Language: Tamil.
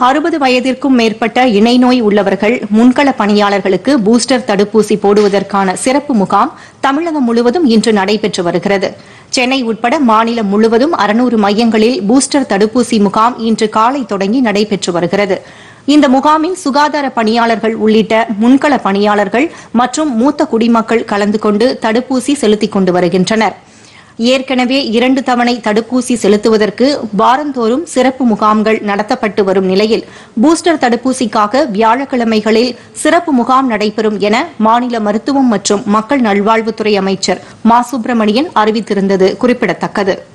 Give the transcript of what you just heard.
அறுபது வயதிற்கும் மேற்பட்ட இணை நோய் உள்ளவர்கள் முன்கள பணியாளர்களுக்கு பூஸ்டர் தடுப்பூசி போடுவதற்கான சிறப்பு முகாம் தமிழகம் முழுவதும் இன்று நடைபெற்று வருகிறது சென்னை உட்பட மாநிலம் முழுவதும் அறுநூறு மையங்களில் பூஸ்டர் தடுப்பூசி முகாம் இன்று காலை தொடங்கி நடைபெற்று வருகிறது இந்த முகாமில் சுகாதார பணியாளர்கள் உள்ளிட்ட முன்கள பணியாளர்கள் மற்றும் மூத்த குடிமக்கள் கலந்து கொண்டு தடுப்பூசி செலுத்திக் கொண்டு வருகின்றனர் ஏற்கனவே இரண்டு தவணை தடுப்பூசி செலுத்துவதற்கு வாரந்தோறும் சிறப்பு முகாம்கள் நடத்தப்பட்டு வரும் நிலையில் பூஸ்டர் தடுப்பூசிக்காக வியாழக்கிழமைகளில் சிறப்பு முகாம் நடைபெறும் என மாநில மருத்துவம் மற்றும் மக்கள் நல்வாழ்வுத்துறை அமைச்சர் மா சுப்பிரமணியன் அறிவித்திருந்தது குறிப்பிடத்தக்கது